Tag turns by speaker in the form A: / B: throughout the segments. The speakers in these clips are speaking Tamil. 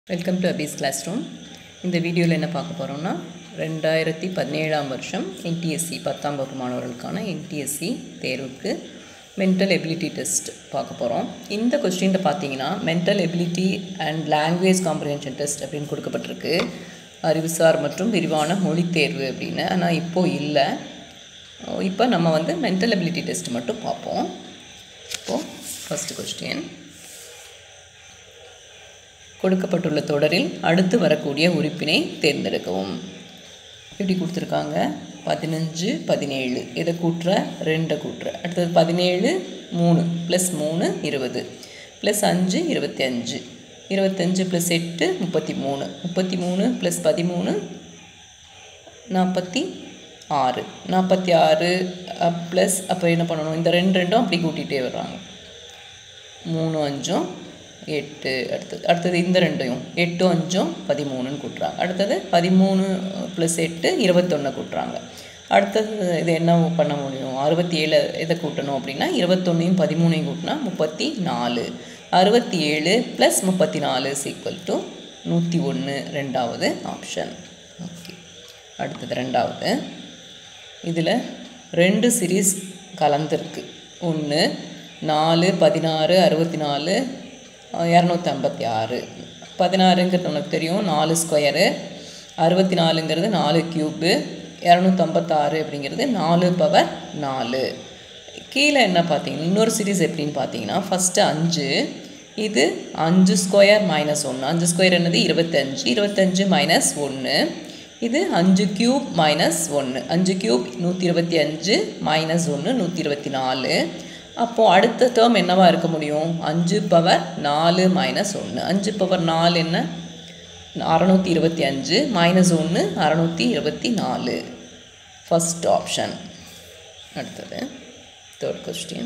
A: வெல்கம் டு அபீஸ் கிளாஸ் ரூம் இந்த வீடியோவில் என்ன பார்க்க போகிறோம்னா ரெண்டாயிரத்தி பதினேழாம் வருஷம் என்டிஎஸ்சி பத்தாம் வகுப்பு மாணவர்களுக்கான என்டிஎஸ்சி தேர்வுக்கு மென்டல் எபிலிட்டி டெஸ்ட் பார்க்க போகிறோம் இந்த கொஸ்டினில் பார்த்தீங்கன்னா mental ability and language comprehension test அப்படின்னு கொடுக்கப்பட்டிருக்கு அறிவுசார் மற்றும் விரிவான மொழி தேர்வு அப்படின்னு ஆனால் இப்போது இல்லை இப்போ நம்ம வந்து மென்டல் எபிலிட்டி டெஸ்ட் மட்டும் பார்ப்போம் இப்போது ஃபஸ்ட்டு கொஸ்டின் கொடுக்கப்பட்டுள்ள தொடரில் அடுத்து வரக்கூடிய உறுப்பினை தேர்ந்தெடுக்கவும் எப்படி கொடுத்துருக்காங்க பதினஞ்சு பதினேழு இதை கூட்டுற ரெண்டை கூட்டுற அடுத்தது பதினேழு மூணு ப்ளஸ் மூணு இருபது ப்ளஸ் அஞ்சு இருபத்தி அஞ்சு இருபத்தஞ்சு ப்ளஸ் எட்டு முப்பத்தி மூணு முப்பத்தி மூணு ப்ளஸ் பதிமூணு நாற்பத்தி ஆறு நாற்பத்தி ஆறு ப்ளஸ் அப்போ என்ன பண்ணணும் இந்த ரெண்டு ரெண்டும் அப்படி கூட்டிகிட்டே வர்றாங்க மூணு அஞ்சும் எட்டு அடுத்தது அடுத்தது இந்த ரெண்டையும் எட்டு அஞ்சும் பதிமூணுன்னு கூட்டுறாங்க அடுத்தது பதிமூணு ப்ளஸ் எட்டு இருபத்தொன்று கூட்டுறாங்க அடுத்தது இது என்ன பண்ண முடியும் அறுபத்தி ஏழு எதை கூட்டணும் அப்படின்னா இருபத்தொன்னையும் பதிமூணையும் கூட்டினா முப்பத்தி நாலு அறுபத்தி ஏழு ப்ளஸ் முப்பத்தி நாலு சீக்வல் டு நூற்றி ஒன்று ரெண்டாவது ஆப்ஷன் ஓகே அடுத்தது ரெண்டாவது இதில் ரெண்டு சீரீஸ் கலந்துருக்கு ஒன்று நாலு பதினாறு அறுபத்தி நாலு இரநூத்தி ஐம்பத்தி ஆறு பதினாறுங்கிறது உனக்கு தெரியும் நாலு ஸ்கொயரு அறுபத்தி நாலுங்கிறது நாலு க்யூப்பு இரநூத்தம்பத்தாறு அப்படிங்கிறது நாலு பவர் நாலு கீழே என்ன பார்த்தீங்கன்னா இன்னொரு சீரீஸ் எப்படின்னு பார்த்தீங்கன்னா ஃபஸ்ட்டு அஞ்சு இது அஞ்சு ஸ்கொயர் மைனஸ் ஒன்று அஞ்சு ஸ்கொயர் என்னது இருபத்தஞ்சு இருபத்தஞ்சு மைனஸ் ஒன்று இது அஞ்சு க்யூப் மைனஸ் ஒன்று அஞ்சு க்யூப் நூற்றி இருபத்தி அஞ்சு மைனஸ் ஒன்று நூற்றி இருபத்தி நாலு அப்போது அடுத்த டேர்ம் என்னவா இருக்க முடியும் அஞ்சு பவர் நாலு மைனஸ் ஒன்று அஞ்சு பவர் நாலு என்ன அறநூற்றி இருபத்தி அஞ்சு மைனஸ் ஒன்று அறநூற்றி இருபத்தி நாலு ஃபஸ்ட் ஆப்ஷன் அடுத்தது தேர்ட் கொஸ்டின்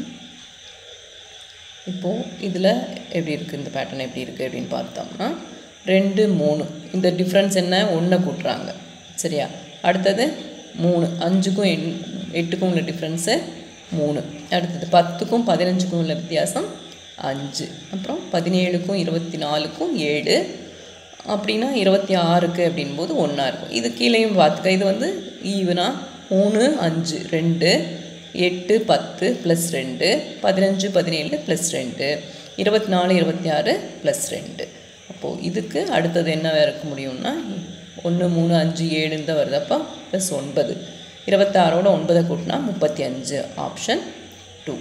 A: இப்போது இதில் எப்படி இருக்குது இந்த பேட்டர்ன் எப்படி இருக்குது அப்படின்னு பார்த்தோம்னா ரெண்டு மூணு இந்த டிஃப்ரென்ஸ் என்ன ஒன்றை கூட்டுறாங்க சரியா அடுத்தது மூணு அஞ்சுக்கும் எண் எட்டுக்கும் உள்ள டிஃப்ரென்ஸு மூணு அடுத்தது பத்துக்கும் பதினஞ்சுக்கும் உள்ள வித்தியாசம் அஞ்சு அப்புறம் பதினேழுக்கும் இருபத்தி நாலுக்கும் ஏழு அப்படின்னா இருபத்தி ஆறுக்கு அப்படின்போது ஒன்றா இருக்கும் இது கீழேயும் பார்த்துக்க இது வந்து ஈவனா மூணு அஞ்சு ரெண்டு எட்டு பத்து ப்ளஸ் ரெண்டு பதினஞ்சு பதினேழு ப்ளஸ் ரெண்டு இருபத்தி நாலு இருபத்தி ஆறு ப்ளஸ் ரெண்டு அப்போது இதுக்கு அடுத்தது என்ன இருக்க முடியும்னா ஒன்று மூணு அஞ்சு ஏழுன்னு தான் வருது அப்போ ப்ளஸ் ஒன்பது இருபத்தாறோட ஒன்பதை கூட்டினா முப்பத்தி அஞ்சு ஆப்ஷன் டூ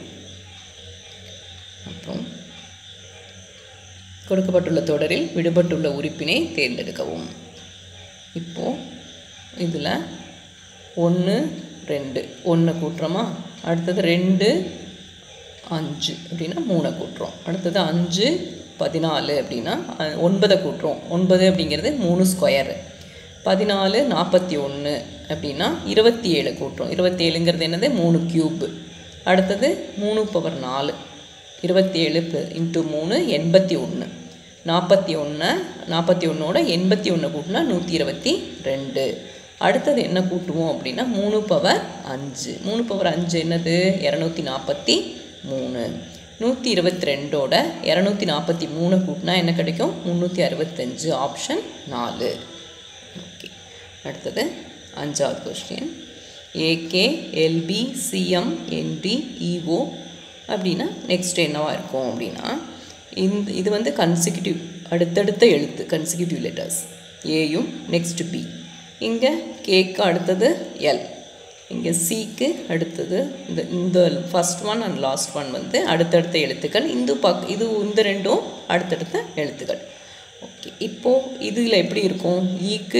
A: அப்புறம் கொடுக்கப்பட்டுள்ள தொடரில் விடுபட்டுள்ள உறுப்பினை தேர்ந்தெடுக்கவும் இப்போது இதில் ஒன்று ரெண்டு ஒன்று கூட்டுறோமா அடுத்தது ரெண்டு அஞ்சு அப்படின்னா மூணை கூட்டுறோம் அடுத்தது அஞ்சு பதினாலு அப்படின்னா ஒன்பதை கூட்டுறோம் ஒன்பது அப்படிங்கிறது மூணு ஸ்கொயரு பதினாலு நாற்பத்தி ஒன்று அப்படின்னா இருபத்தி ஏழு கூட்டுறோம் இருபத்தி ஏழுங்கிறது என்னது மூணு க்யூப்பு அடுத்தது மூணு பவர் நாலு இருபத்தி ஏழு இன்ட்டு மூணு எண்பத்தி ஒன்று நாற்பத்தி ஒன்று நாற்பத்தி ஒன்றோட எண்பத்தி ஒன்று கூட்டினா நூற்றி இருபத்தி ரெண்டு அடுத்தது என்ன கூட்டுவோம் அப்படின்னா மூணு பவர் அஞ்சு மூணு பவர் அஞ்சு என்னது இரநூத்தி நாற்பத்தி மூணு நூற்றி இருபத்தி ரெண்டோட இரநூத்தி நாற்பத்தி மூணு கூட்டினா என்ன கிடைக்கும் முந்நூற்றி அறுபத்தஞ்சு ஆப்ஷன் நாலு ஓகே அடுத்தது அஞ்சாவது question AK LP CM NT EO அப்படின்னா நெக்ஸ்ட் என்னவா இருக்கும் அப்படின்னா இந்த இது வந்து கன்சிக்யூட்டிவ் அடுத்தடுத்த எழுத்து கன்சிக்யூட்டிவ் லெட்டர்ஸ் ஏயும் நெக்ஸ்ட் பி இங்கே கேக்கு அடுத்தது எல் இங்கே சிக்கு அடுத்தது இந்த இந்த first one and last one வந்து அடுத்தடுத்த எழுத்துக்கள் இந்த பக் இது இந்த ரெண்டும் அடுத்தடுத்த எழுத்துக்கள் ஓகே இப்போது இதில் எப்படி இருக்கும் ஈக்கு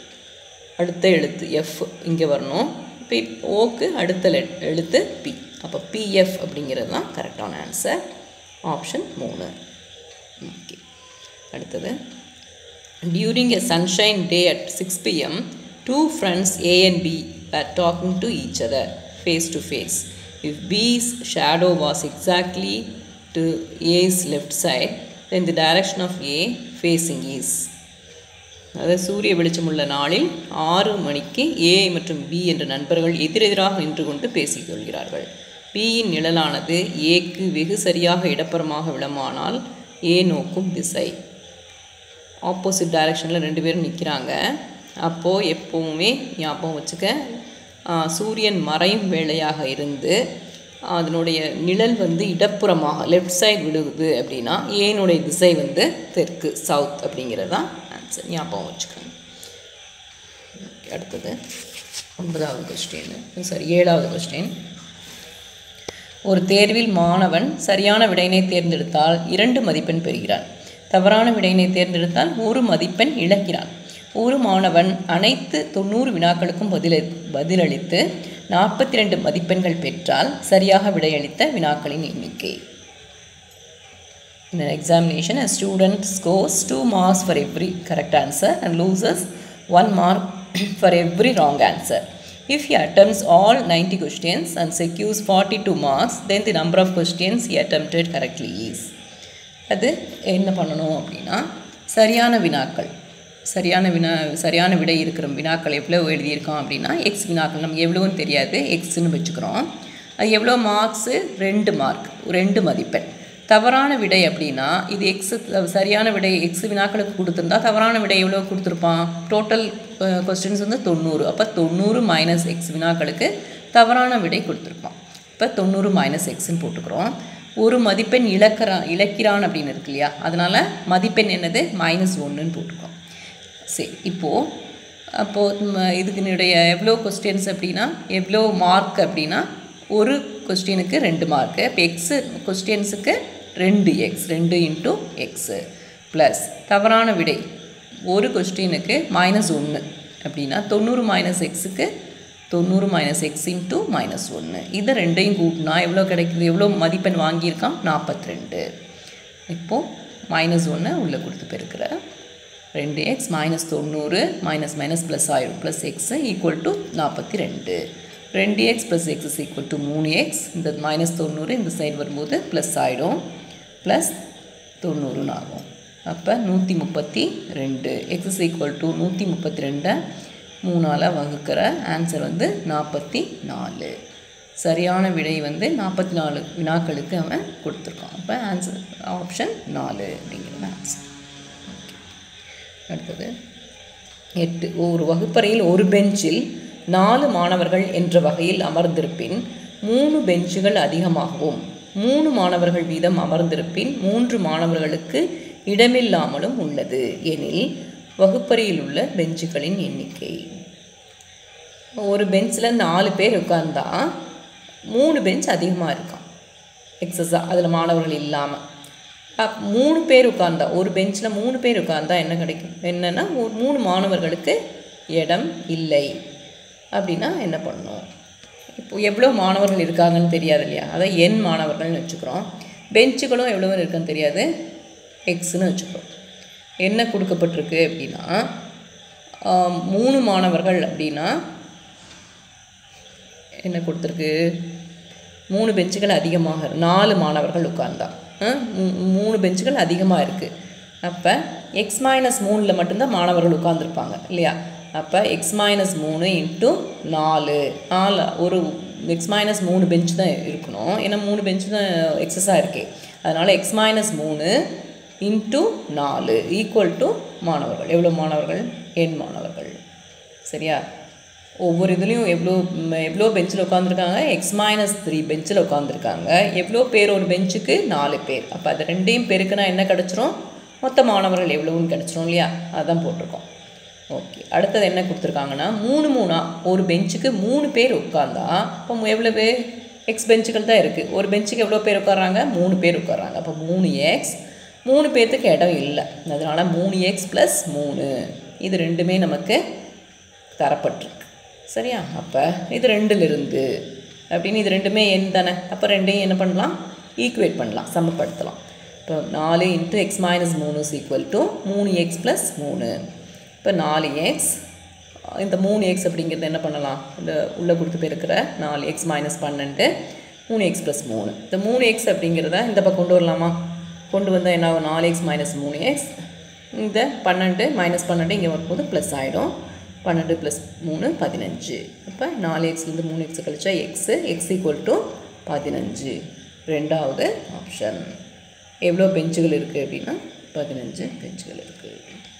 A: அடுத்த எழுத்து எஃப் இங்கே வரணும் இப்போ ஓக்கு அடுத்த எழுத்து பி அப்போ பிஎஃப் அப்படிங்கிறது தான் கரெக்டான ஆன்சர் ஆப்ஷன் மூணு ஓகே அடுத்தது during a sunshine day at six PM two friends A and B are talking to each other face to face if B's shadow was exactly to A's left side then the direction of A facing is அதாவது சூரிய வெளிச்சமுள்ள நாளில் ஆறு மணிக்கு ஏ மற்றும் பி என்ற நண்பர்கள் எதிரெதிராக நின்று கொண்டு பேசிக்கொள்கிறார்கள் பியின் நிழலானது ஏக்கு வெகு சரியாக இடப்புறமாக விடமானால் ஏ நோக்கும் திசை ஆப்போசிட் டைரெக்ஷனில் ரெண்டு பேரும் நிற்கிறாங்க அப்போது எப்போவுமே ஞாபகம் வச்சுக்க ஆ, சூரியன் மறையும் வேளையாக இருந்து அதனுடைய நிழல் வந்து இடப்புறமாக லெஃப்ட் சைடு விழுகுது அப்படின்னா ஏனுடைய திசை வந்து தெற்கு சவுத் அப்படிங்கிறது தான் ஆன்சர் ஞாபகம் வச்சுக்கோங்க Okay, அடுத்தது ஒன்பதாவது கொஸ்டின் சாரி ஏழாவது கொஸ்டின் ஒரு தேர்வில் மாணவன் சரியான விடையினை தேர்ந்தெடுத்தால் இரண்டு மதிப்பெண் பெறுகிறான் தவறான விடையினை தேர்ந்தெடுத்தால் ஒரு மதிப்பெண் இழக்கிறான் ஒரு மாணவன் அனைத்து தொண்ணூறு வினாக்களுக்கும் பதில பதிலளித்து நாற்பத்தி ரெண்டு மதிப்பெண்கள் பெற்றால் சரியாக விடையளித்த வினாக்களின் எண்ணிக்கை In an examination, a student scores 2 marks for every correct answer and loses 1 mark for every wrong answer. If he attempts all 90 questions and secures 42 marks, then the number of questions he attempted correctly is. அது என்ன பண்ணணும் அப்படின்னா சரியான வினாக்கள் சரியான வினா சரியான விடை இருக்கிற வினாக்கள் எவ்வளோ எழுதியிருக்கோம் அப்படின்னா எக்ஸ் வினாக்கள் நமக்கு எவ்வளோன்னு தெரியாது எக்ஸ்னு வச்சுக்கிறோம் அது எவ்வளோ மார்க்ஸு ரெண்டு மார்க் ரெண்டு மதிப்பெண் தவறான விடை அப்படின்னா இது எக்ஸ் சரியான விடை எக்ஸ் வினாக்களுக்கு கொடுத்துருந்தா தவறான விடை எவ்வளோ கொடுத்துருப்பான் டோட்டல் கொஸ்டின்ஸ் வந்து தொண்ணூறு அப்போ தொண்ணூறு மைனஸ் எக்ஸ் வினாக்களுக்கு தவறான விடை கொடுத்துருப்பான் இப்போ தொண்ணூறு மைனஸ் எக்ஸ்ன்னு போட்டுக்கிறோம் ஒரு மதிப்பெண் இழக்கிறான் இழக்கிறான் அப்படின்னு இருக்கு இல்லையா அதனால் மதிப்பெண் என்னது மைனஸ் ஒன்றுன்னு போட்டுக்கிறோம் சரி இப்போது அப்போது இதுக்குனுடைய எவ்வளோ கொஸ்டின்ஸ் அப்படின்னா எவ்வளோ மார்க் அப்படின்னா ஒரு கொஸ்டினுக்கு ரெண்டு மார்க்கு இப்போ எக்ஸு கொஸ்டின்ஸுக்கு ரெண்டு எக்ஸ் ரெண்டு இன்ட்டு எக்ஸு ப்ளஸ் தவறான விடை ஒரு கொஸ்டினுக்கு மைனஸ் ஒன்று அப்படின்னா தொண்ணூறு மைனஸ் எக்ஸுக்கு தொண்ணூறு மைனஸ் எக்ஸ் இன்ட்டு மைனஸ் ஒன்று இதை ரெண்டையும் கூட்டினா எவ்வளோ கிடைக்குது எவ்வளோ மதிப்பெண் வாங்கியிருக்கான் நாற்பத்தி ரெண்டு இப்போது மைனஸ் ஒன்று உள்ளே கொடுத்து பெருக்கிற ரெண்டு எக்ஸ் மைனஸ் தொண்ணூறு மைனஸ் மைனஸ் ப்ளஸ் ஆயிடும் ப்ளஸ் எக்ஸு ஈக்குவல் டு நாற்பத்தி ரெண்டு ரெண்டு x plus x is equal to மூணு எக்ஸ் இந்த மைனஸ் தொண்ணூறு இந்த சைடு வரும்போது ப்ளஸ் ஆகிடும் ப்ளஸ் தொண்ணூறுன்னு ஆகும் அப்போ நூற்றி முப்பத்தி ரெண்டு எக்ஸ் இஸ் ஈக்குவல் டு நூற்றி முப்பத்தி ரெண்டை மூணால் வகுக்கிற ஆன்சர் வந்து நாற்பத்தி நாலு சரியான விடை வந்து நாற்பத்தி நாலு வினாக்களுக்கு அவன் கொடுத்துருக்கான் அப்போ ஆன்சர் ஆப்ஷன் நாலு அப்படிங்கிறது ஆன்சர் அடுத்தது எட்டு ஒரு வகுப்பறையில் ஒரு பெஞ்சில் நாலு மாணவர்கள் என்ற வகையில் அமர்ந்திருப்பின் மூணு பெஞ்சுகள் அதிகமாகவும் மூணு மாணவர்கள் வீதம் அமர்ந்திருப்பின் மூன்று மாணவர்களுக்கு இடமில்லாமலும் உள்ளது எனில் வகுப்பறையில் உள்ள பெஞ்சுகளின் எண்ணிக்கை ஒரு பெஞ்சில் நாலு பேர் உட்கார்ந்தா மூணு பெஞ்ச் அதிகமாக இருக்கான் எக்ஸஸாக அதில் மாணவர்கள் இல்லாமல் அப் மூணு பேர் உட்கார்ந்தா ஒரு பெஞ்சில் மூணு பேர் உட்கார்ந்தா என்ன கிடைக்கும் என்னென்னா ஒரு மூணு மாணவர்களுக்கு இடம் இல்லை அப்படின்னா என்ன பண்ணணும் இப்போ எவ்வளோ மாணவர்கள் இருக்காங்கன்னு தெரியாது இல்லையா அதை என் மாணவர்கள்னு வச்சுக்கிறோம் பெஞ்சுகளும் எவ்வளோ இருக்குன்னு தெரியாது எக்ஸ்னு வச்சுக்கிறோம் என்ன கொடுக்கப்பட்டிருக்கு அப்படின்னா ஆம், மூணு மாணவர்கள் அப்படின்னா என்ன கொடுத்துருக்கு மூணு பெஞ்சுகள் அதிகமாக இரு- நாலு மாணவர்கள் உட்கார்ந்தா ஆ, மூ- மூணு பெஞ்சுகள் அதிகமாக இருக்குது அப்போ எக்ஸ் மைனஸ் மூணில் மட்டும்தான் மாணவர்கள் உட்காந்துருப்பாங்க இல்லையா அப்போ எக்ஸ் மைனஸ் மூணு இன்ட்டு நாலு நாலு ஒரு எக்ஸ் மைனஸ் மூணு பெஞ்ச் தான் இருக்கணும் ஏன்னா மூணு பெஞ்சு தான் எக்ஸஸாக இருக்கே அதனால் எக்ஸ் மைனஸ் மூணு இன்ட்டு நாலு ஈக்குவல் டு மாணவர்கள் எவ்வளோ மாணவர்கள் எண் மாணவர்கள் சரியா ஒவ்வொரு இதுலேயும் எவ்வளோ ம், எவ்வளோ பெஞ்சில் உட்காந்துருக்காங்க எக்ஸ் மைனஸ் த்ரீ பெஞ்சில் உட்காந்துருக்காங்க எவ்வளோ பேர் ஒரு பெஞ்சுக்கு நாலு பேர் அப்போ அது ரெண்டையும் பெருக்குனா என்ன கிடச்சிரும் மொத்த மாணவர்கள் எவ்வளோன்னு கிடச்சிரும் இல்லையா அதான் போட்டிருக்கோம் ஓகே அடுத்தது என்ன கொடுத்துருக்காங்கன்னா மூணு மூணா ஒரு பெஞ்சுக்கு மூணு பேர் உட்காந்தா இப்போ எவ்வளவு எக்ஸ் பெஞ்சுகள் தான் இருக்குது ஒரு பெஞ்சுக்கு எவ்வளோ பேர் உட்காராங்க மூணு பேர் உட்காராங்க அப்போ மூணு எக்ஸ் மூணு பேர்த்துக்கு இடம் இல்லை அதனால் மூணு எக்ஸ் ப்ளஸ் மூணு இது ரெண்டுமே நமக்கு தரப்பட்டிருக்கு சரியா அப்போ இது ரெண்டுலேருந்து அப்படின்னு இது ரெண்டுமே எண் தானே அப்போ ரெண்டையும் என்ன பண்ணலாம் ஈக்குவேட் பண்ணலாம் சமப்படுத்தலாம் இப்போ நாலு இன்ட்டு எக்ஸ் மைனஸ் மூணு இஸ் ஈக்குவல் டு மூணு எக்ஸ் ப்ளஸ் மூணு இப்போ நாலு எக்ஸ் இந்த மூணு எக்ஸ் அப்படிங்கிறது என்ன பண்ணலாம் இந்த உள்ளே கொடுத்து போயிருக்கிற நாலு எக்ஸ் மைனஸ் பன்னெண்டு மூணு எக்ஸ் ப்ளஸ் மூணு இந்த மூணு எக்ஸ் அப்படிங்கிறத இந்த பக்கம் கொண்டு வரலாமா கொண்டு வந்தால் என்ன ஆகும் நாலு எக்ஸ் மைனஸ் மூணு எக்ஸ் இந்த பன்னெண்டு மைனஸ் பன்னெண்டு இங்கே வரும்போது ப்ளஸ் ஆகிடும் பன்னெண்டு ப்ளஸ் மூணு பதினஞ்சு அப்போ நாலு எக்ஸ்லேருந்து மூணு எக்ஸ் கழிச்சா எக்ஸு எக்ஸ் ஈக்குவல் டு பதினஞ்சு ரெண்டாவது ஆப்ஷன் எவ்வளோ பெஞ்சுகள் இருக்குது அப்படின்னா பதினஞ்சு பெஞ்சுகள் இருக்குது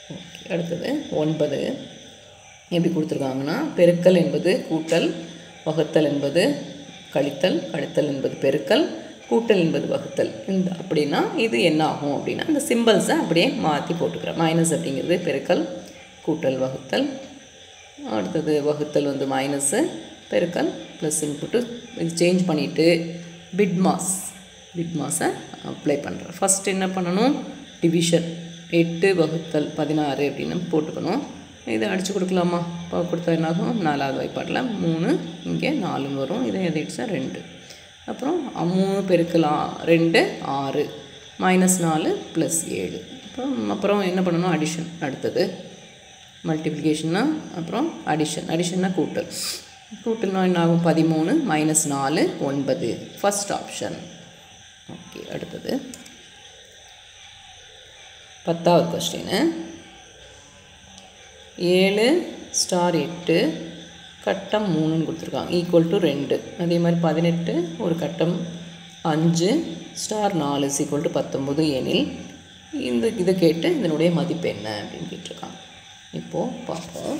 A: ஓகே அடுத்தது ஒன்பது எப்படி கொடுத்துருக்காங்கன்னா பெருக்கல் என்பது கூட்டல் வகுத்தல் என்பது கழித்தல் கழித்தல் என்பது பெருக்கல் கூட்டல் என்பது வகுத்தல் இந்த அப்படின்னா இது என்ன ஆகும் அப்படின்னா இந்த சிம்பிள்ஸை அப்படியே மாற்றி போட்டுக்கிறேன் மைனஸ் அப்படிங்கிறது பெருக்கல் கூட்டல் வகுத்தல் அடுத்தது வகுத்தல் வந்து மைனஸு பெருக்கல் ப்ளஸ்ன்னு போட்டு இது சேஞ்ச் பண்ணிவிட்டு பிட் மாஸ் பிட் மாஸை அப்ளை பண்ணுறேன் ஃபஸ்ட் என்ன பண்ணணும் டிவிஷன் எட்டு வகுத்தல் பதினாறு அப்படின்னு போட்டுக்கணும் இதை அடித்து கொடுக்கலாமா இப்போ கொடுத்தா என்னாகும் நாலாவது வாய்ப்பாட்டில் மூணு இங்கே நாலுன்னு வரும் இதை எதிர்ச்சா ரெண்டு அப்புறம் மூணு பெருக்கல் ஆ- ரெண்டு ஆறு மைனஸ் நாலு ப்ளஸ் ஏழு அப்புறம் அப்புறம் என்ன பண்ணணும் அடிஷன் அடுத்தது மல்டிப்ளிகேஷன்னா அப்புறம் அடிஷன் அடிஷன்னா கூட்டல் கூட்டல்னா என்ன ஆகும் பதிமூணு மைனஸ் நாலு ஒன்பது ஃபஸ்ட் ஆப்ஷன் ஓகே அடுத்தது பத்தாவது கொஸ்டின் ஏழு ஸ்டார் எட்டு கட்டம் மூணுன்னு கொடுத்துருக்காங்க ஈக்குவல் டு ரெண்டு அதே மாதிரி பதினெட்டு ஒரு கட்டம் அஞ்சு ஸ்டார் நாலு ஈக்குவல் டு பத்தொம்பது எனில் இந்த இதை கேட்டு இதனுடைய மதிப்பு என்ன அப்படின்னு கேட்டிருக்காங்க இப்போது பார்ப்போம்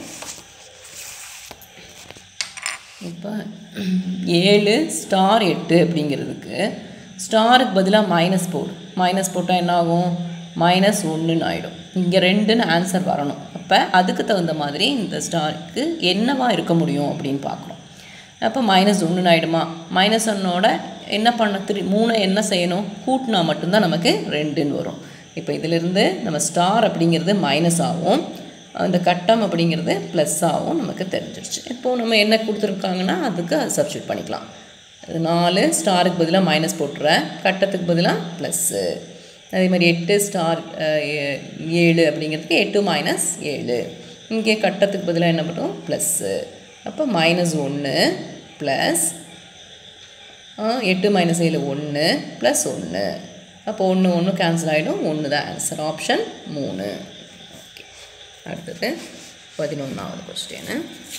A: இப்போ ஏழு ஸ்டார் எட்டு அப்படிங்கிறதுக்கு ஸ்டாருக்கு பதிலாக மைனஸ் போடு மைனஸ் போட்டால் என்ன ஆகும் மைனஸ் ஒன்றுன்னு ஆகிடும் இங்கே ரெண்டுன்னு ஆன்சர் வரணும் அப்போ அதுக்கு தகுந்த மாதிரி இந்த ஸ்டாருக்கு என்னவா இருக்க முடியும் அப்படின்னு பார்க்குறோம் அப்போ மைனஸ் ஒன்றுன்னு ஆகிடுமா மைனஸ் ஒன்னோட என்ன பண்ண திரு மூணை என்ன செய்யணும் கூட்டினா மட்டும்தான் நமக்கு ரெண்டுன்னு வரும் இப்போ இதிலிருந்து நம்ம ஸ்டார் அப்படிங்கிறது மைனஸ் ஆகும் அந்த கட்டம் அப்படிங்கிறது ப்ளஸ் ஆகும் நமக்கு தெரிஞ்சிருச்சு இப்போது நம்ம என்ன கொடுத்துருக்காங்கன்னா அதுக்கு அது சப்ஸ்டியூட் பண்ணிக்கலாம் அது நாலு ஸ்டாருக்கு பதிலாக மைனஸ் போட்டுறேன் கட்டத்துக்கு பதிலாக ப்ளஸ்ஸு அதே மாதிரி எட்டு ஸ்டார் அஹ், ஏ- ஏழு அப்படிங்கிறதுக்கு எட்டு மைனஸ் ஏழு இங்கே கட்டத்துக்கு பதிலாக என்ன பண்ணுறோம் ப்ளஸ்ஸு அப்போ மைனஸ் ஒன்று ப்ளஸ் எட்டு மைனஸ் ஏழு ஒன்று ப்ளஸ் ஒன்று அப்போ ஒன்று ஒன்று கேன்சல் ஆகிடும் ஒன்று தான் ஆன்சர் ஆப்ஷன் மூணு ஓகே அடுத்தது பதினொன்றாவது கொஸ்டின்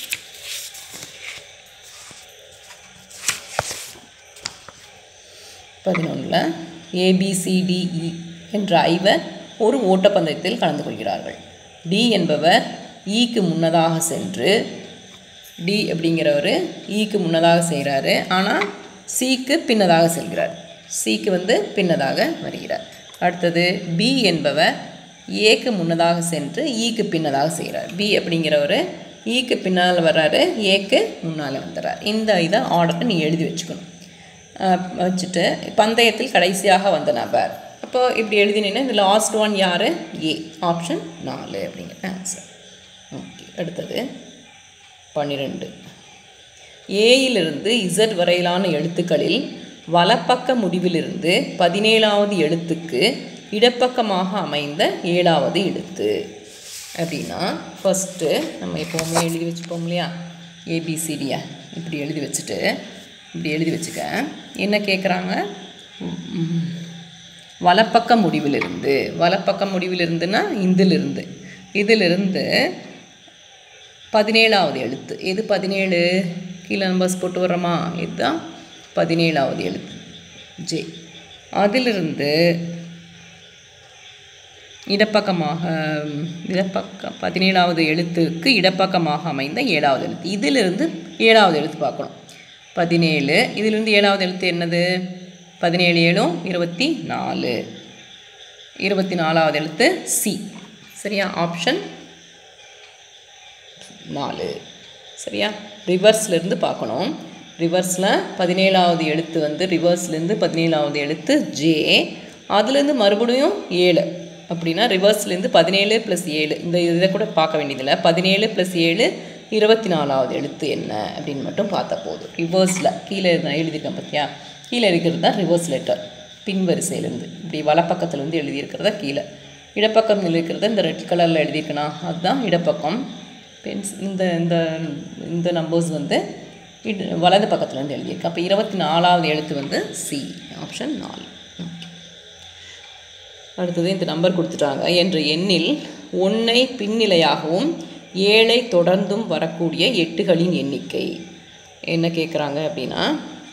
A: பதினொன்றில் ஏபிசிடிஇ என்ற ஐவர் ஒரு ஓட்டப்பந்தயத்தில் கலந்து கொள்கிறார்கள் டி என்பவர் ஈக்கு முன்னதாக சென்று டி அப்படிங்கிறவர் ஈக்கு முன்னதாக செய்கிறாரு ஆனால் சிக்கு பின்னதாக செல்கிறார் சிக்கு வந்து பின்னதாக வருகிறார் அடுத்தது பி என்பவர் ஏக்கு முன்னதாக சென்று ஈக்கு பின்னதாக செய்கிறார் பி அப்படிங்கிறவர் ஈக்கு பின்னால் வர்றாரு ஏக்கு முன்னால் வந்துடுறார் இந்த இதை ஆர்டரை நீ எழுதி வச்சுக்கணும் அஹ் வச்சுட்டு பந்தயத்தில் கடைசியாக வந்த நபர் அப்போ இப்படி எழுதினீங்கன்னா இந்த லாஸ்ட் ஒன் யார் ஏ ஆப்ஷன் நாலு அப்படிங்கிற ஆன்சர் ஓகே அடுத்தது பன்னிரெண்டு ஏயிலிருந்து இசட் வரையிலான எழுத்துக்களில் வலப்பக்க முடிவிலிருந்து பதினேழாவது எழுத்துக்கு இடப்பக்கமாக அமைந்த ஏழாவது எழுத்து அப்படின்னா ஃபஸ்ட்டு நம்ம எப்போவுமே எழுதி வச்சுப்போம் இல்லையா ஏபிசிடியை இப்படி எழுதி வச்சுட்டு இப்படி எழுதி வச்சுக்க என்ன கேட்குறாங்க வலப்பக்க முடிவிலிருந்து வலப்பக்க முடிவிலிருந்துன்னா இதிலிருந்து இதிலிருந்து பதினேழாவது எழுத்து எது பதினேழு கீழே நம்பர்ஸ் போட்டு வர்றோமா இதுதான் பதினேழாவது எழுத்து ஜே அதிலிருந்து இடப்பக்கமாக இடப்பக்கம் பதினேழாவது எழுத்துக்கு இடப்பக்கமாக அமைந்த ஏழாவது எழுத்து இதிலிருந்து ஏழாவது எழுத்து பார்க்கணும் பதினேழு இதிலிருந்து ஏழாவது எழுத்து என்னது பதினேழு ஏழும் இருபத்தி நாலு இருபத்தி நாலாவது எழுத்து சி சரியா ஆப்ஷன் நாலு சரியா ரிவர்ஸ்லேருந்து பார்க்கணும் ரிவர்ஸில் பதினேழாவது எழுத்து வந்து ரிவர்ஸ்லேருந்து பதினேழாவது எழுத்து ஜே அதுலேருந்து மறுபடியும் ஏழு அப்படின்னா ரிவர்ஸ்லேருந்து பதினேழு ப்ளஸ் ஏழு இந்த இதை கூட பார்க்க வேண்டியதில்லை பதினேழு ப்ளஸ் ஏழு இருபத்தி நாலாவது எழுத்து என்ன அப்படின்னு மட்டும் பார்த்தா போதும் ரிவர்ஸில் கீழே நான் எழுதியிருக்கேன் பார்த்தியா கீழே இருக்கிறது தான் ரிவர்ஸ் லெட்டர் பின் வரிசையிலேருந்து இப்படி வலப்பக்கத்துலேருந்து எழுதியிருக்கிறதா கீழே இடப்பக்கம் இருக்கிறத இந்த ரெட் கலரில் எழுதியிருக்கணும் அதுதான் இடப்பக்கம் பென்ஸ் இந்த இந்த இந்த நம்பர்ஸ் வந்து இடு வலது பக்கத்துலேருந்து எழுதியிருக்கு அப்போ இருபத்தி நாலாவது எழுத்து வந்து சி ஆப்ஷன் நாலு அடுத்தது இந்த நம்பர் கொடுத்துட்டாங்க என்ற எண்ணில் ஒன்றை பின்னிலையாகவும் ஏழை தொடர்ந்தும் வரக்கூடிய எட்டுகளின் எண்ணிக்கை என்ன கேட்குறாங்க அப்படின்னா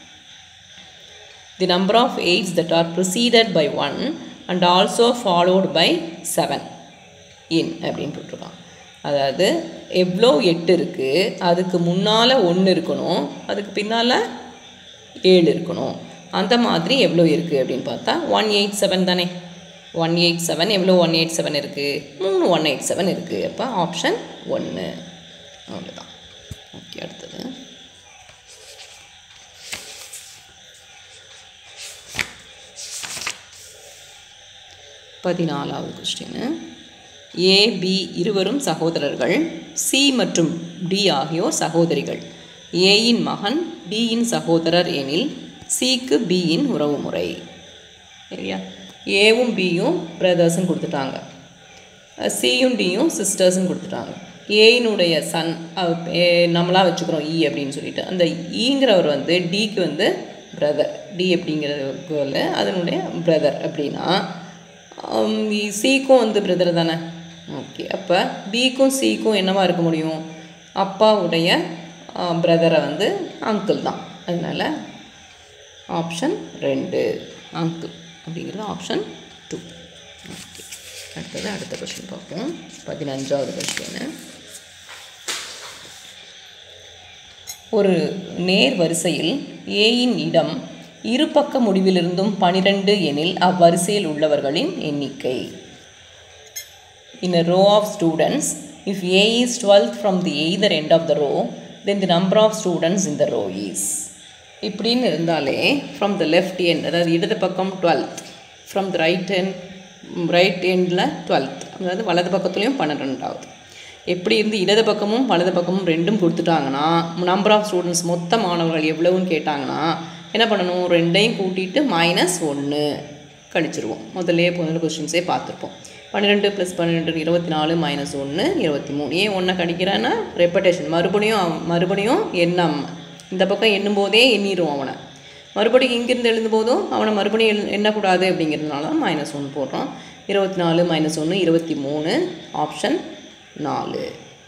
A: the number of eights that are preceded by one and also followed by seven in அப்படின்னு போட்டிருக்கான் அதாவது எவ்வளோ எட்டு இருக்குது அதுக்கு முன்னால் ஒன்று இருக்கணும் அதுக்கு பின்னால் ஏழு இருக்கணும் அந்த மாதிரி எவ்வளோ இருக்குது அப்படின்னு பார்த்தா ஒன் எயிட் செவன் தானே ஒன் எயிட் செவன் எவ்வளோ ஒன் எயிட் செவன் இருக்குது மூணு ஒன் எயிட் செவன் இருக்குது அப்போ ஆப்ஷன் ஒன்று அவ்வளோதான் ஓகே அடுத்தது பதினாலாவது கொஸ்டின் ஏ பி இருவரும் சகோதரர்கள் சி மற்றும் டி ஆகியோர் சகோதரிகள் ஏயின் மகன் டியின் சகோதரர் எனில் சிக்கு பியின் உறவுமுறை சரியா ஏவும் பியும் பிரதர்ஸ்ன்னு கொடுத்துட்டாங்க சியும் டியும் சிஸ்டர்ஸ்ன்னு கொடுத்துட்டாங்க ஏயினுடைய சன் நம்மளா வச்சுக்கிறோம் இ அப்படின்னு சொல்லிட்டு அந்த ஈங்கிறவர் வந்து டிக்கு வந்து பிரதர் டி அப்படிங்கிற கேர்ள் அதனுடைய பிரதர் அப்படின்னா சிக்கும் வந்து பிரதர் தானே ஓகே அப்போ பிக்கும் சிக்கும் என்னவா இருக்க முடியும் அப்பாவுடைய பிரதரை வந்து அங்கிள் தான் அதனால் ஆப்ஷன் ரெண்டு அங்கிள் அப்படிங்கிறது ஆப்ஷன் டூ ஓகே அடுத்தது அடுத்த கொஸ்டின் பார்ப்போம் பதினஞ்சாவது கொஸ்டின் ஒரு நேர் வரிசையில் ஏயின் இடம் இருபக்க முடிவிலிருந்தும் பனிரெண்டு எனில் அவ்வரிசையில் உள்ளவர்களின் எண்ணிக்கை In a row of students, if A is 12th from the either end of the row, then the number of students in the row is. இப்படின்னு இருந்தாலே ஃப்ரம் த லெஃப்ட் எண்ட் அதாவது இடது பக்கம் twelfth from the right end right எண்டில் டுவெல்த் அதாவது வலது பக்கத்துலேயும் பன்னிரெண்டாவது எப்படி இருந்து இடது பக்கமும் வலது பக்கமும் ரெண்டும் கொடுத்துட்டாங்கன்னா நம்பர் ஆஃப் ஸ்டூடெண்ட்ஸ் மொத்த மாணவர்கள் எவ்வளவுன்னு கேட்டாங்கன்னா என்ன பண்ணணும் ரெண்டையும் கூட்டிட்டு மைனஸ் ஒன்று கழிச்சிருவோம் முதல்லே முதல்ல கொஸ்டின்ஸே பார்த்துருப்போம் பன்னிரெண்டு ப்ளஸ் பன்னிரெண்டு இருபத்தி நாலு மைனஸ் ஒன்று இருபத்தி மூணு ஏன் ஒன்றை கடிக்கிறேன்னா ரெப்படேஷன் மறுபடியும் அவன் மறுபடியும் எண்ணம் இந்த பக்கம் எண்ணும் போதே எண்ணிடுவோம் அவனை மறுபடியும் இங்கிருந்து எழுதும் போதும் அவனை மறுபடியும் எழு எண்ணக்கூடாது அப்படிங்கிறதுனால தான் மைனஸ் ஒன்று போடுறோம் இருபத்தி நாலு மைனஸ் ஒன்று இருபத்தி மூணு ஆப்ஷன் நாலு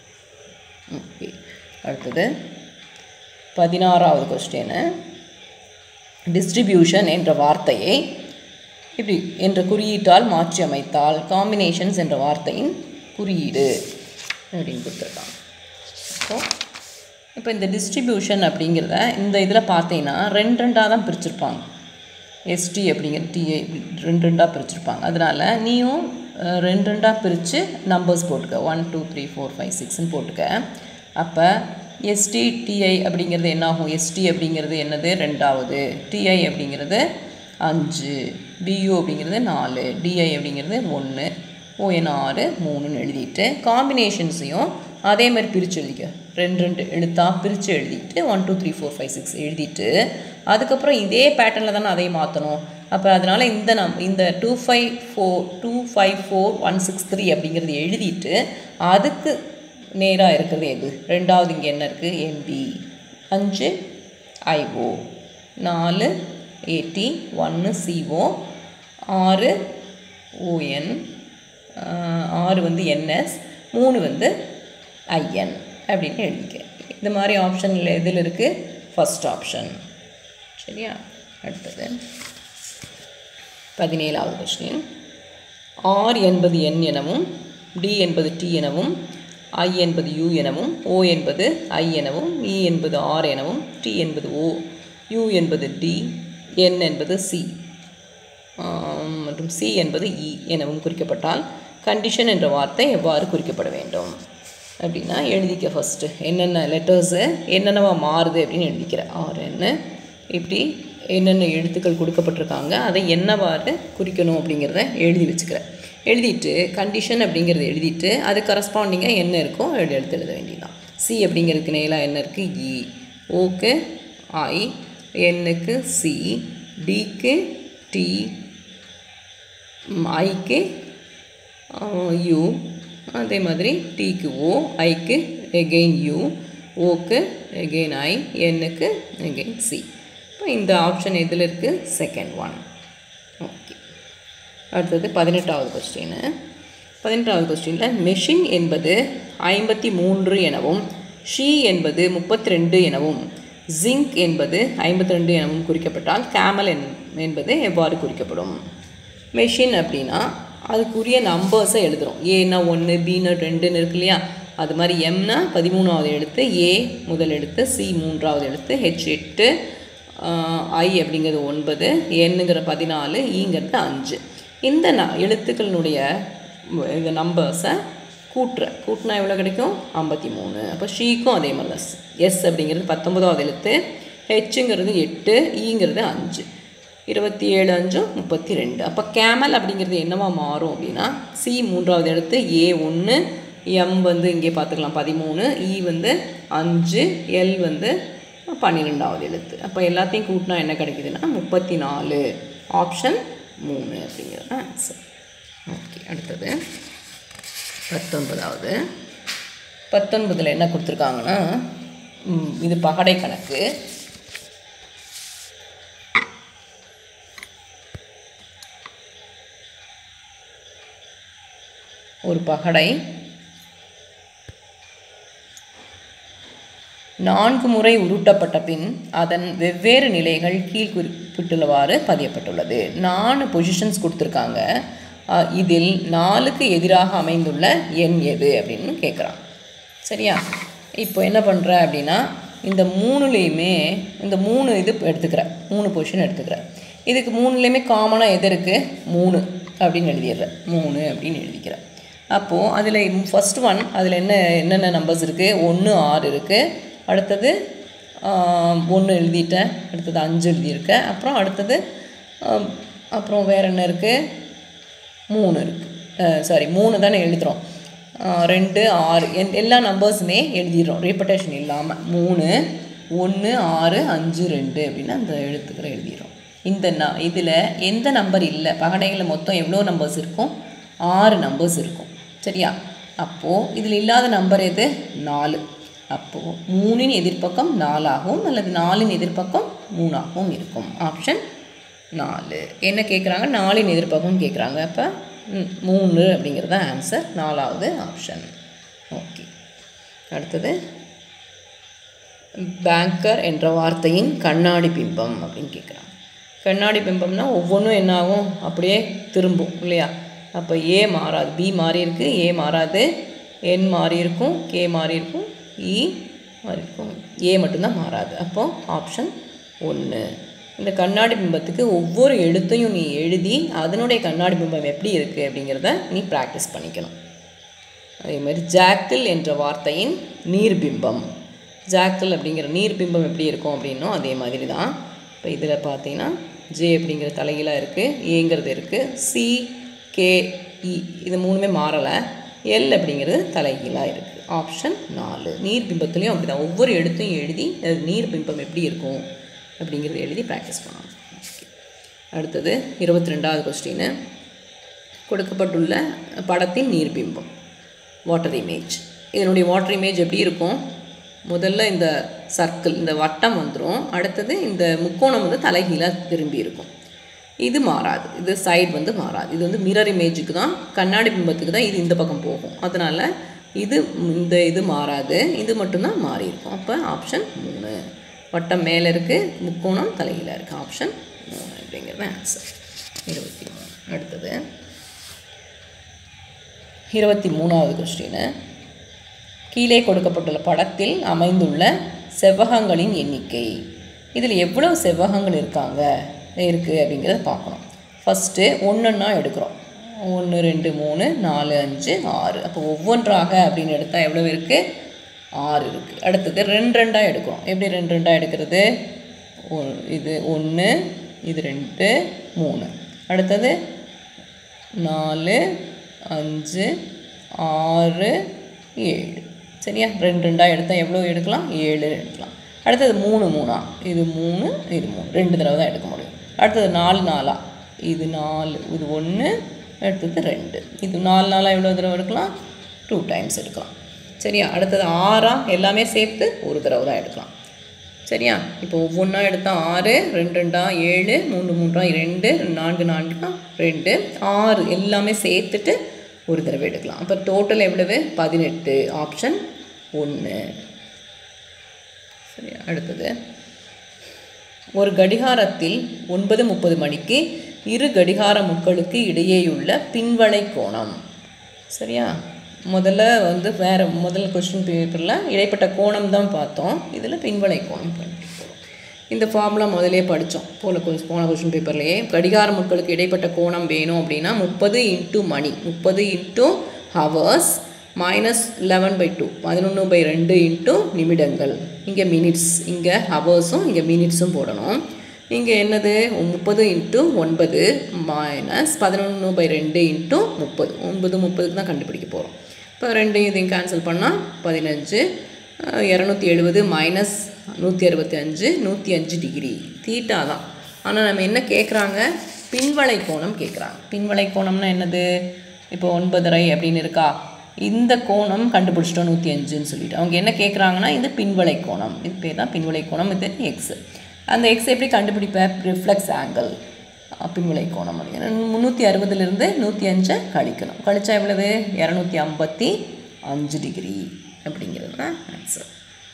A: ஓகே அடுத்தது பதினாறாவது கொஸ்டின் டிஸ்ட்ரிபியூஷன் என்ற வார்த்தையை இப்படி என்ற குறியீட்டால் மாற்றி அமைத்தால் காம்பினேஷன்ஸ் என்ற வார்த்தையின் குறியீடு அப்படின்னு கொடுத்துருக்காங்க ஸோ இப்போ இந்த டிஸ்ட்ரிபியூஷன் அப்படிங்கிறத இந்த இதில் பார்த்தீங்கன்னா ரெண்டு ரெண்டாக தான் பிரிச்சிருப்பாங்க எஸ்டி அப்படிங்கிற டிஐ ரெண்டு ரெண்டாக பிரிச்சிருப்பாங்க அதனால் நீயும் அஹ், ரெண்டு ரெண்டாக பிரித்து நம்பர்ஸ் போட்டுக்க one two three four five சிக்ஸ்னு போட்டுக்க அப்போ எஸ்டி டிஐ அப்படிங்கிறது என்ன ஆகும் எஸ்டி அப்படிங்கிறது என்னது ரெண்டாவது டிஐ அப்படிங்கிறது அஞ்சு பியூ அப்படிங்கிறது நாலு டிஐ அப்படிங்கிறது ஒன்று ஓஎன் ஆறு மூணுன்னு எழுதிட்டு காம்பினேஷன்ஸையும் அதே மாதிரி பிரித்து எழுதிக்க ரெண்டு ரெண்டு எழுத்தாக பிரித்து எழுதிட்டு one two three four five six எழுதிட்டு அதுக்கப்புறம் இதே பேட்டர்னில் தானே அதையும் மாற்றணும் அப்போ அதனால் இந்த நம் இந்த two five four two five four one six three அப்படிங்கிறது எழுதிட்டு அதுக்கு நேராக இருக்கிறது எது ரெண்டாவது இங்கே என்ன இருக்குது எம்பி அஞ்சு ஐஓ நாலு ஏடி ஒன்று சிஓ ஆறு ஓஎன் ஆறு வந்து என்எஸ் மூணு வந்து ஐஎன் அப்படின்னு எழுதிக்க இந்த மாதிரி ஆப்ஷனில் எதில் இருக்குது ஃபஸ்ட் ஆப்ஷன் சரியா அடுத்தது பதினேழாவது கொஸ்டின் ஆர் என்பது என் எனவும் டி என்பது டி எனவும் ஐ என்பது யூ எனவும் ஓ என்பது ஐ எனவும் இ என்பது ஆர் எனவும் டி என்பது ஓ யூ என்பது டி என் என்பது சி மற்றும் சி என்பது இ எனவும் குறிக்கப்பட்டால் கண்டிஷன் என்ற வார்த்தை எவ்வாறு குறிக்கப்பட வேண்டும் அப்படின்னா எழுதிக்க ஃபஸ்ட்டு என்னென்ன லெட்டர்ஸு என்னென்னவா மாறுது அப்படின்னு எழுதிக்கிற ஆர் என்ன இப்படி என்னென்ன எழுத்துக்கள் கொடுக்கப்பட்டிருக்காங்க அதை என்னவாறு குறிக்கணும் அப்படிங்கிறத எழுதி வச்சுக்கிறேன் எழுதிட்டு கண்டிஷன் அப்படிங்கிறத எழுதிட்டு அது கரஸ்பாண்டிங்காக என்ன இருக்கோ எழுதி எடுத்து எழுத வேண்டியதுதான் சி அப்படிங்கிறதுக்கு நேராக என்ன இருக்குது இ ஓக்கு ஐ என்னுக்கு சி டிக்கு டி ஐக்கு யூ அதே மாதிரி டிக்கு ஓ ஐக்கு எகெயின் யூ ஓக்கு எகெயின் ஐ என்னுக்கு எகெயின் சி இப்போ இந்த ஆப்ஷன் எதில் இருக்குது செகண்ட் ஒன் ஓகே அடுத்தது பதினெட்டாவது கொஸ்டின் பதினெட்டாவது கொஸ்டினில் மெஷின் என்பது ஐம்பத்தி மூன்று எனவும் ஷீ என்பது முப்பத்தி ரெண்டு எனவும் ஜிங்க் என்பது ஐம்பத்தி ரெண்டு எனவும் குறிக்கப்பட்டால் கேமல் என் என்பது எவ்வாறு குறிக்கப்படும் மெஷின் அப்படின்னா அதுக்குரிய நம்பர்ஸை எழுதுகிறோம் ஏன்னா ஒன்று பின்னா ரெண்டுன்னு இருக்கு இல்லையா அது மாதிரி எம்னா பதிமூணாவது எழுத்து ஏ முதல் எழுத்து சி மூன்றாவது எழுத்து ஹெச் எட்டு ஐ அப்படிங்கிறது ஒன்பது என்னுங்கிற பதினாலு ஈங்கிறது அஞ்சு இந்த ந எழுத்துக்களினுடைய இந்த நம்பர்ஸை கூட்டுற கூட்டினா எவ்வளோ கிடைக்கும் ஐம்பத்தி மூணு அப்போ ஷீக்கும் அதே மாதிரி தான் எஸ் அப்படிங்கிறது பத்தொன்பதாவது எழுத்து ஹெச்சுங்கிறது எட்டு ஈங்கிறது அஞ்சு இருபத்தி ஏழு அஞ்சும் முப்பத்தி ரெண்டு அப்போ கேமல் அப்படிங்கிறது என்னவா மாறும் அப்படின்னா சி மூன்றாவது எழுத்து ஏ ஒன்று எம் வந்து இங்கே பார்த்துக்கலாம் பதிமூணு இ வந்து அஞ்சு எல் வந்து பன்னிரெண்டாவது எழுத்து அப்போ எல்லாத்தையும் கூட்டினா என்ன கிடைக்குதுன்னா முப்பத்தி நாலு ஆப்ஷன் மூணு அப்படிங்கிறது ஆன்சர் ஓகே அடுத்தது பத்தொன்பதாவது பத்தொன்பதில் என்ன கொடுத்துருக்காங்கன்னா ம், இது பகடை கணக்கு ஒரு பகடை நான்கு முறை உருட்டப்பட்ட பின் அதன் வெவ்வேறு நிலைகள் கீழ் குறிப்பிட்டுள்ளவாறு பதியப்பட்டுள்ளது நாலு பொசிஷன்ஸ் கொடுத்துருக்காங்க அஹ், இதில் நாலுக்கு எதிராக அமைந்துள்ள எண் எது அப்படின்னு கேட்குறான் சரியா இப்போ என்ன பண்ணுற அப்படின்னா இந்த மூணுலேயுமே இந்த மூணு இது எடுத்துக்கிறேன் மூணு பொசிஷன் எடுத்துக்கிறேன் இதுக்கு மூணுலேயுமே காமனாக எது இருக்குது மூணு அப்படின்னு எழுதிடுறேன் மூணு அப்படின்னு எழுதிக்கிறேன் அப்போது அதில் ஃபஸ்ட் ஒன் அதில் என்ன என்னென்ன நம்பர்ஸ் இருக்குது ஒன்று ஆறு இருக்குது அடுத்தது ஒன்று எழுதிட்டேன் அடுத்தது அஞ்சு எழுதியிருக்கேன் அப்புறம் அடுத்தது ஆம், அப்புறம் வேறு என்ன இருக்குது மூணு இருக்குது சாரி மூணு தானே எழுதுகிறோம் ரெண்டு ஆறு என் எல்லா நம்பர்ஸுமே எழுதிடுறோம் ரீப்படேஷன் இல்லாமல் மூணு ஒன்று ஆறு அஞ்சு ரெண்டு அப்படின்னு அந்த எழுத்துக்களை எழுதிடுறோம் இந்த ந இதில் எந்த நம்பர் இல்லை பகடைகளில் மொத்தம் எவ்வளோ நம்பர்ஸ் இருக்கும் ஆறு நம்பர்ஸ் இருக்கும் சரியா அப்போது இதில் இல்லாத நம்பர் எது நாலு அப்போது மூணின் எதிர்ப்பக்கம் நாலாகவும் அல்லது நாலின் எதிர்ப்பக்கம் மூணாகவும் இருக்கும் ஆப்ஷன் நாலு என்ன கேட்குறாங்க நாலின் எதிர்ப்பக்கம் கேட்குறாங்க அப்போ மூணு அப்படிங்கிறது தான் ஆன்சர் நாலாவது ஆப்ஷன் ஓகே அடுத்தது பேங்கர் என்ற வார்த்தையின் கண்ணாடி பிம்பம் அப்படின்னு கேட்குறாங்க கண்ணாடி பிம்பம்னா ஒவ்வொன்றும் என்ன ஆகும் அப்படியே திரும்பும் இல்லையா அப்போ ஏ மாறாது பி மாறி இருக்கு ஏ மாறாது என் மாறி இருக்கும் கே மாறி இருக்கும் இ மாறி இருக்கும் ஏ மட்டும்தான் மாறாது அப்போ ஆப்ஷன் ஒன்று இந்த கண்ணாடி பிம்பத்துக்கு ஒவ்வொரு எழுத்தையும் நீ எழுதி அதனுடைய கண்ணாடி பிம்பம் எப்படி இருக்குது அப்படிங்கிறத நீ ப்ராக்டிஸ் பண்ணிக்கணும் அதே மாதிரி ஜாக்கிள் என்ற வார்த்தையின் நீர்பிம்பம் ஜாக்கிள் அப்படிங்கிற நீர்பிம்பம் எப்படி இருக்கும் அப்படின்னும் அதே மாதிரி தான் இப்போ இதில் பார்த்தீங்கன்னா ஜே அப்படிங்கிற தலைகீழாக இருக்குது ஏங்கிறது இருக்குது சி கே இ இது மூணுமே மாறலை எல் அப்படிங்கிறது தலைகீழாக இருக்குது ஆப்ஷன் நாலு நீர்பிம்பத்துலேயும் அப்படி தான் ஒவ்வொரு எழுத்தையும் எழுதி அது நீர்பிம்பம் எப்படி இருக்கும் அப்படிங்கிறத எழுதி ப்ராக்டிஸ் பண்ணணும் அடுத்தது இருபத்தி ரெண்டாவது கொஸ்டின் கொடுக்கப்பட்டுள்ள படத்தின் நீர்பிம்பம் வாட்டர் இமேஜ் இதனுடைய வாட்டர் இமேஜ் எப்படி இருக்கும் முதல்ல இந்த சர்க்கிள் இந்த வட்டம் வந்துடும் அடுத்தது இந்த முக்கோணம் வந்து தலைகீழாக திரும்பி இருக்கும் இது மாறாது இது சைடு வந்து மாறாது இது வந்து மிரர் இமேஜுக்கு தான் கண்ணாடி பிம்பத்துக்கு தான் இது இந்த பக்கம் போகும் அதனால் இது இந்த இது மாறாது இது மட்டும்தான் மாறி இருக்கும் அப்போ ஆப்ஷன் மூணு வட்டம் மேலே இருக்குது முக்கோணம் தலைகீழாக இருக்குது ஆப்ஷன் மூணு அப்படிங்கிறது ஆன்சர் இருபத்தி மூணு அடுத்தது இருபத்தி மூணாவது கொஸ்டின் கீழே கொடுக்கப்பட்டுள்ள படத்தில் அமைந்துள்ள செவ்வகங்களின் எண்ணிக்கை இதில் எவ்வளவு செவ்வகங்கள் இருக்காங்க இருக்குது அப்படிங்கிறத பார்க்கணும் ஃபஸ்ட்டு ஒன்றொன்னா எடுக்கிறோம் ஒன்று ரெண்டு மூணு நாலு அஞ்சு ஆறு அப்போ ஒவ்வொன்றாக அப்படின்னு எடுத்தால் எவ்வளோ இருக்குது ஆறு இருக்குது அடுத்தது ரெண்டு ரெண்டாக எடுக்கிறோம் எப்படி ரெண்டு ரெண்டாக எடுக்கிறது ஒ- இது ஒன்று இது ரெண்டு மூணு அடுத்தது நாலு அஞ்சு ஆறு ஏழு சரியா ரெண்டு ரெண்டாக எடுத்தால் எவ்வளோ எடுக்கலாம் ஏழு எடுக்கலாம் அடுத்தது மூணு மூணா இது மூணு இது மூணு ரெண்டு தடவை தான் எடுக்க முடியும் அடுத்தது நாலு நாலா இது நாலு இது ஒன்று அடுத்தது ரெண்டு இது நாலு நாளாக எவ்வளோ தடவை எடுக்கலாம் டூ டைம்ஸ் எடுக்கலாம் சரியா அடுத்தது ஆறா எல்லாமே சேர்த்து ஒரு தடவை தான் எடுக்கலாம் சரியா இப்போ ஒவ்வொன்றா எடுத்தால் ஆறு ரெண்டு ரெண்டா ஏழு மூன்று மூன்றா ரெண்டு நான்கு நான்கா ரெண்டு ஆறு எல்லாமே சேர்த்துட்டு ஒரு தடவை எடுக்கலாம் அப்போ டோட்டல் எவ்வளவு பதினெட்டு ஆப்ஷன் ஒன்று சரியா அடுத்தது ஒரு கடிகாரத்தில் ஒன்பது முப்பது மணிக்கு இரு கடிகார முட்களுக்கு இடையேயுள்ள பின்வளை கோணம் சரியா முதல்ல வந்து வேறு முதல் கொஸ்டின் பேப்பரில் இடைப்பட்ட கோணம் தான் பார்த்தோம் இதில் பின்வளை கோணம் கண்டுபிடிப்போம். இந்த ஃபார்முலா முதலே படித்தோம் போல கொஸ் போன கொஸ்டின் பேப்பர்லேயே கடிகார முட்களுக்கு இடைப்பட்ட கோணம் வேணும் அப்படின்னா முப்பது இன்ட்டு மணி முப்பது into hours minus eleven by two பதினொன்று பை ரெண்டு இன்ட்டு நிமிடங்கள் இங்கே மினிட்ஸ் இங்கே ஹவர்ஸும் இங்கே மினிட்ஸும் போடணும் இங்கே என்னது முப்பது இன்ட்டு ஒன்பது மைனஸ் பதினொன்று பை ரெண்டு இன்ட்டு முப்பது ஒன்பது முப்பதுக்கு தான் கண்டுபிடிக்க போகிறோம் இப்போ ரெண்டு இதையும் கேன்சல் பண்ணால் பதினஞ்சு இரநூத்தி எழுபது மைனஸ் நூற்றி அறுபத்தி அஞ்சு நூற்றி அஞ்சு டிகிரி தீட்டா தான் ஆனால் நம்ம என்ன கேட்குறாங்க பின்வளை கோணம் கேட்குறாங்க பின்வளை கோணம்னா என்னது இப்போ ஒன்பதரை அப்படின்னு இருக்கா இந்த கோணம் கண்டுபிடிச்சிட்டோம் நூற்றி அஞ்சுன்னு சொல்லிட்டு அவங்க என்ன கேட்குறாங்கன்னா இது பின்வளை கோணம் இது பேர் தான் பின்வளை கோணம் இது எக்ஸ் அந்த எக்ஸ் எப்படி கண்டுபிடிப்பேன் ரிஃப்ளெக்ஸ் ஆங்கிள் பின்வளை கோணம் அப்படிங்கிற முந்நூற்றி அறுபதுலேருந்து நூற்றி அஞ்சை கழிக்கணும் கழிச்சா எவ்வளவு இரநூத்தி ஐம்பத்தி அஞ்சு டிகிரி அப்படிங்கிறது தான் ஆன்சர்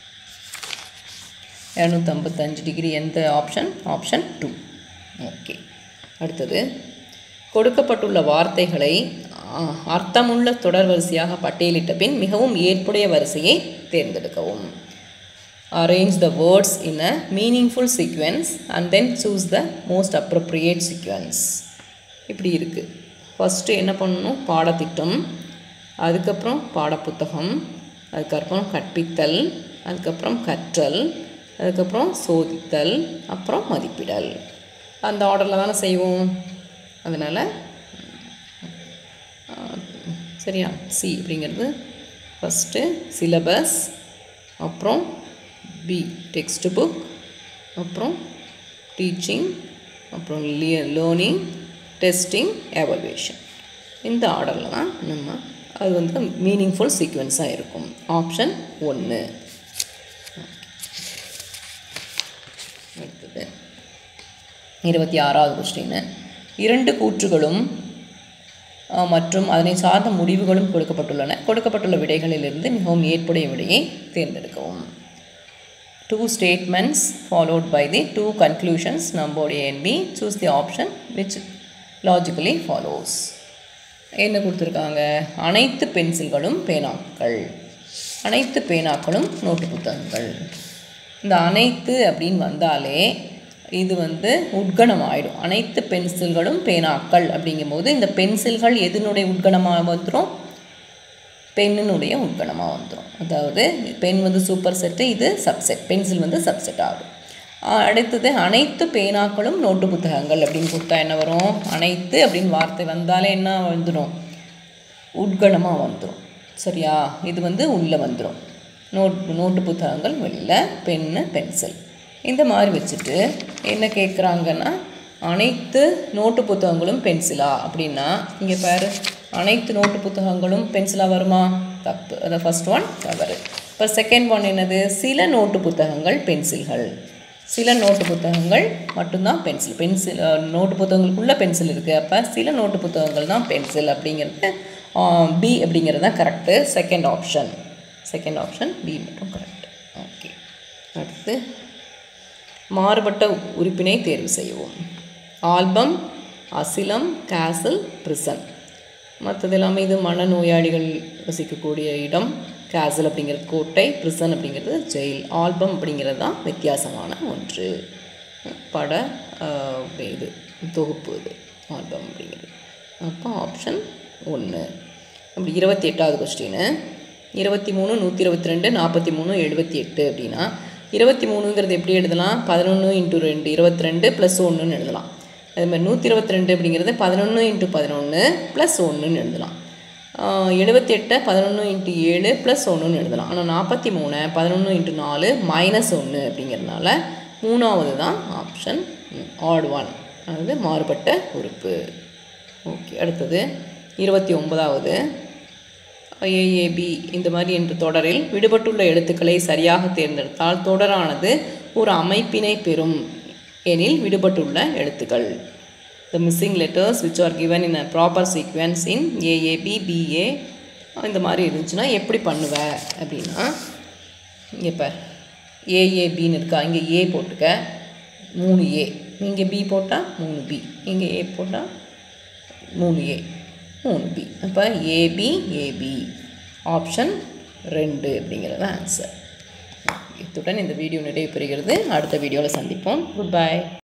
A: இரநூத்தி ஐம்பத்தஞ்சு டிகிரி எந்த ஆப்ஷன் ஆப்ஷன் டூ ஓகே அடுத்தது கொடுக்கப்பட்டுள்ள வார்த்தைகளை ஆ, அர்த்தமுள்ள தொடர் வரிசையாக பட்டியலிட்ட பின் மிகவும் ஏற்புடைய வரிசையை தேர்ந்தெடுக்கவும் arrange the words in a meaningful sequence and then choose the most appropriate sequence இப்படி இருக்குது ஃபஸ்ட்டு என்ன பண்ணணும் பாடத்திட்டம் அதுக்கப்புறம் பாடப்புத்தகம் அதுக்கப்புறம் கற்பித்தல் அதுக்கப்புறம் கற்றல் அதுக்கப்புறம் சோதித்தல் அப்புறம் மதிப்பிடல் அந்த ஆர்டரில் தானே செய்வோம் அதனால் சரியா சி அப்படிங்கிறது ஃபஸ்ட்டு சிலபஸ் அப்புறம் பி டெக்ஸ்ட் புக் அப்புறம் டீச்சிங் அப்புறம் லேர்னிங் டெஸ்டிங் எவல்யூஷன் இந்த ஆர்டரில் தான் நம்ம அது வந்து மீனிங்ஃபுல் சீக்வன்ஸாக இருக்கும் ஆப்ஷன் ஒன்று அடுத்தது இருபத்தி ஆறாவது கொஸ்டின் இரண்டு கூற்றுகளும் அஹ், மற்றும் அதனை சார்ந்த முடிவுகளும் கொடுக்கப்பட்டுள்ளன கொடுக்கப்பட்டுள்ள விடைகளிலிருந்து மிகவும் ஏற்புடைய விடையை தேர்ந்தெடுக்கவும் two statements followed by the two conclusions numbered A and B choose the option which logically follows என்ன கொடுத்துருக்காங்க அனைத்து பென்சில்களும் பேனாக்கள் அனைத்து பேனாக்களும் நோட்டு புத்தகங்கள் இந்த அனைத்து அப்படின்னு வந்தாலே இது வந்து உட்கணம் ஆயிடும் அனைத்து பென்சில்களும் பேனாக்கள் அப்படிங்கும்போது இந்த பென்சில்கள் எதனுடைய உட்கணமாக வந்துடும் பெண்ணினுடைய உட்கணமாக வந்துடும் அதாவது பென் வந்து சூப்பர் செட்டு இது சப்செட் பென்சில் வந்து சப்செட் ஆகும் ஆ, அடுத்தது அனைத்து பேனாக்களும் நோட்டு புத்தகங்கள் அப்படின்னு கொடுத்தா என்ன வரும் அனைத்து அப்படின்னு வார்த்தை வந்தாலே என்ன வந்துடும் உட்கணமாக வந்துடும் சரியா இது வந்து உள்ளே வந்துடும் நோட் நோட்டு புத்தகங்கள் வெளியில் பென்னு பென்சில் இந்த மாதிரி வச்சுட்டு என்ன கேட்குறாங்கன்னா அனைத்து நோட்டு புத்தகங்களும் பென்சிலா அப்படின்னா இங்கே பாரு அனைத்து நோட்டு புத்தகங்களும் பென்சிலாக வருமா தப்பு அதை ஃபஸ்ட் ஒன் தவறு இப்போ செகண்ட் ஒன் என்னது சில நோட்டு புத்தகங்கள் பென்சில்கள் சில நோட்டு புத்தகங்கள் மட்டும்தான் பென்சில் பென்சில் நோட்டு புத்தகங்களுக்குள்ளே பென்சில் இருக்குது அப்போ சில நோட்டு புத்தகங்கள் தான் பென்சில் அப்படிங்கிறது பி அப்படிங்கிறது தான் correct second option second option B மட்டும் கரெக்ட் ஓகே அடுத்து மாறுபட்ட உறுப்பினை தேர்வு செய்யவும் ஆல்பம் அசிலம் கேசல் பிரிசன் மற்றது எல்லாமே இது மனநோயாளிகள் வசிக்கக்கூடிய இடம் கேசல் அப்படிங்கிறது கோட்டை பிரிசன் அப்படிங்கிறது ஜெயில் ஆல்பம் அப்படிங்கிறது தான் வித்தியாசமான ஒன்று பட ஆஹ், இது தொகுப்பு இது ஆல்பம் அப்படிங்கிறது அப்போ ஆப்ஷன் ஒன்று அப்படி இருபத்தி எட்டாவது கொஸ்டின் இருபத்தி மூணு நூற்றி இருபத்தி ரெண்டு நாற்பத்தி மூணு எழுபத்தி எட்டு அப்படின்னா இருபத்தி மூணுங்கிறது எப்படி எழுதலாம் பதினொன்று இன்ட்டு ரெண்டு இருபத்தி ரெண்டு ப்ளஸ் ஒன்றுன்னு எழுதலாம் அதே மாதிரி நூற்றி இருபத்தி ரெண்டு அப்படிங்கிறது பதினொன்று இன்ட்டு பதினொன்று ப்ளஸ் ஒன்றுன்னு எழுதலாம் எழுபத்தி எட்டை பதினொன்று இன்ட்டு ஏழு ப்ளஸ் ஒன்றுன்னு எழுதலாம் ஆனால் நாற்பத்தி மூணு பதினொன்று இன்ட்டு நாலு மைனஸ் ஒன்று அப்படிங்கிறதுனால மூணாவது தான் ஆப்ஷன் ஆட் ஒன் அதாவது மாறுபட்ட உறுப்பு ஓகே அடுத்தது இருபத்தி ஒன்பதாவது ஏஏபி இந்த மாதிரி என்ற தொடரில் விடுபட்டுள்ள எழுத்துக்களை சரியாக தேர்ந்தெடுத்தால் தொடரானது ஒரு அமைப்பினை பெறும் எனில் விடுபட்டுள்ள எழுத்துக்கள் the missing letters which are given in a proper sequence in AAB BA இந்த மாதிரி இருந்துச்சுன்னா எப்படி பண்ணுவ அப்படின்னா இங்கே பார் ஏஏபின்னு இருக்கா இங்கே ஏ போட்டுக்க மூணு ஏ இங்கே பி போட்டால் மூணு பி இங்கே ஏ போட்டால் மூணு ஏ மூணு பி அப்போ ஏபி ஏபி ஆப்ஷன் ரெண்டு அப்படிங்கிறது ஆன்சர் இத்துடன் இந்த வீடியோ நிறைவு பெறுகிறது அடுத்த வீடியோவில் சந்திப்போம் குட் பை